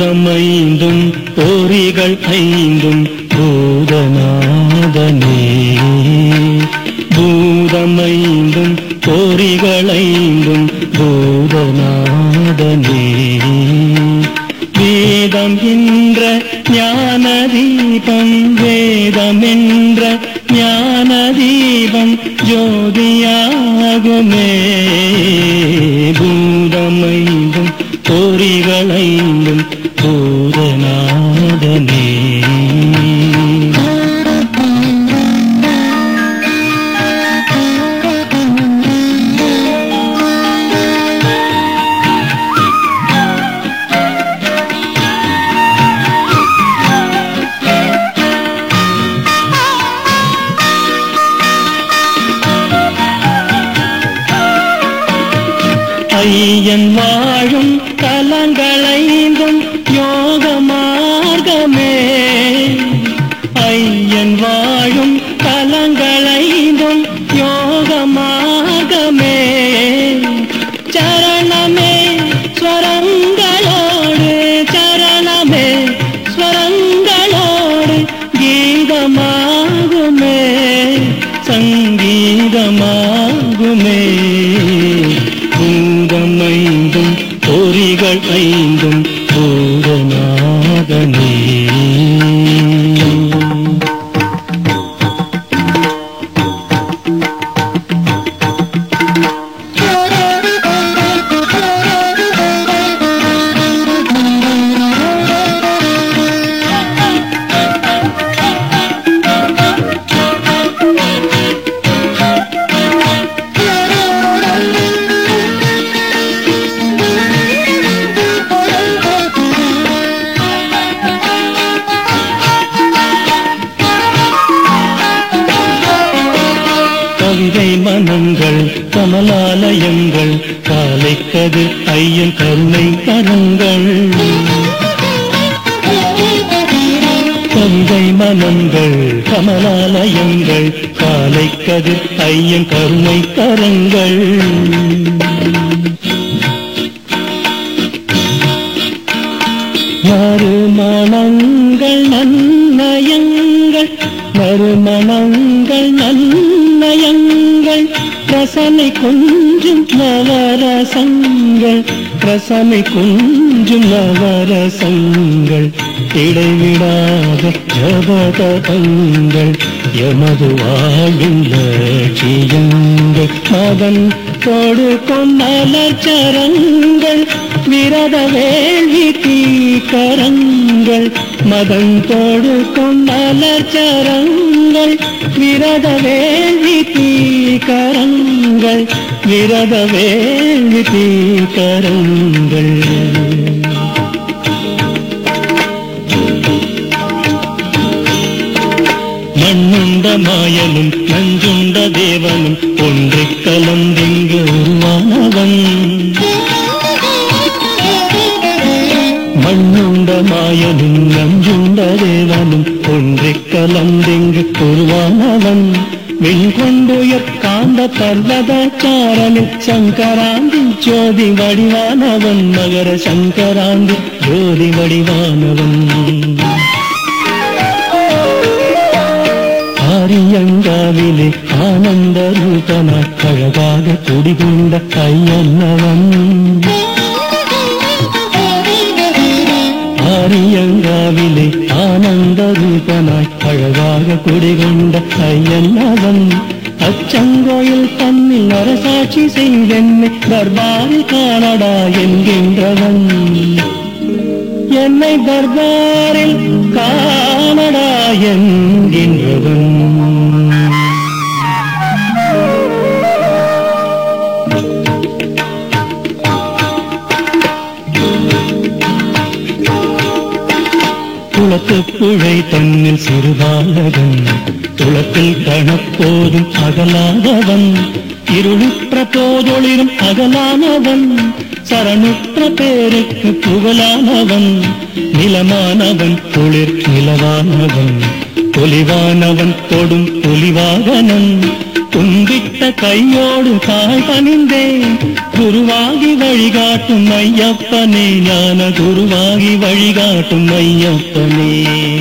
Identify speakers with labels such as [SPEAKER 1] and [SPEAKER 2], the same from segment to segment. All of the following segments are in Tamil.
[SPEAKER 1] பூதமைந்தும் பொறிகள் ஐந்தும் பூதநாதனே பூதமைந்தும் பொறிகள் ஐந்தும் பூதநாதனே வேதம் என்ற ஞான தீபம் வேதம் என்ற ஞான தீபம் ஜோதியாகுமே பூதமைந்தும் பொறிகளைந்தும் பூதநாதனே ஐயன் வாழும் தலங்களைந்தும் யோக மார்க்கமே ஐயன் வாழும் தலங்களைந்தும் யோக மார்க்கமே சரணமே ஸ்வரங்களோடு சரணமே ஸ்வரங்களோடு கீதமாகுமே சங்கீதமாகுமே பூதம் ஐந்தும் பொறிகள் ஐந்தும் பூரநாதனே கவிதை மனங்கள் கமலாலயங்கள் காலைக்கது ஐயன் கருணை கரங்கள் கவிதை மனங்கள் கமலாலயங்கள் காலைக்கது ஐயன் கருணை கரங்கள் மறுமணங்கள் நன்னயங்கள் மறுமணங்கள் நன்னயங்கள் ரசனை கொஞ்சும் நவரசங்கள் ரசனை கொஞ்சும் நவரசங்கள் இடைவிடாத ஜபதங்கள் எமது வாழும் லட்சியங்கள் மதன் கொடுக்கும் மலச்சரங்கள் விரத வேள்வி தீக்கரங்கள் மதன் கொடுக்கும் மலச்சரங்கள் விரத வேள்வி தீக்கரங்கள் விரத வேள்வி தீக்கரங்கள் மண்ணுண்ட மாயனும் நஞ்சுண்ட தேவனும் ஒன்று கலந்திங்கு உருவானவன் மண்ணுண்ட மாயனும் நஞ்சுண்ட தேவனும் ஒன்று கலந்திங்கு உருவானவன் வெண்கொண்டுயர் காந்த பர்வதாச்சாரனில் சங்கராந்தி ஜோதி வடிவானவன் மகர சங்கராந்தி ஜோதி வடிவானவன் ஆரியங்காவிலே ஆனந்த ரூபனாய் அழகாக குடிகொண்ட ஐயன்னவன் ஆரியங்காவிலே ஆனந்த ரூபனாய் அழகாக குடிகொண்ட ஐயன்னவன் அச்சங்கோயில் தன்னில் அரசாட்சி செய்தென்னை தர்பாரில் காணடா என்கின்றவன் என்னை தர்பாரில் காணடா என்கின்றவன் குளத்து புழை தன்னில் சிறுபாலகன் குளத்தில் கணப்போதும் அகலாதவன் இருளுற்ற போதொளிரும் அகலானவன் சரணுற்ற பேருக்கு புகழானவன் நிலமானவன் குளிர் நிலவானவன் பொலிவானவன் தொடும் பொலிவாகனன் கும்பிட்ட கையோடு தாய் பணிந்தேன் குருவாகி வழிகாட்டும் ஐயப்பனே ஞான குருவாகி வழிகாட்டும் ஐயப்பனே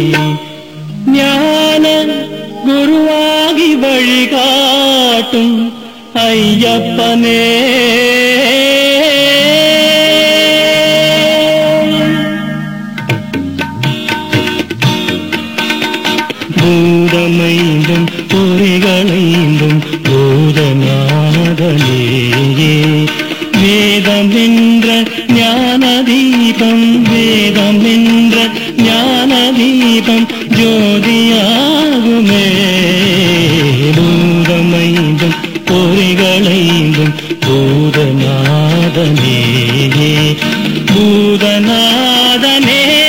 [SPEAKER 1] ஞான குருவாகி வழிகாட்டும் ஐயப்பனே பூதமைந்தும் பொறிகளைந்தும் பூதநாதனே வேதம் என்ற ஞான தீபம் வேதம் என்ற ஞான தீபம் ஜோதியாகுமே பூதமைந்தும் பொறிகளைந்தும் பூதநாதனே பூதநாதனே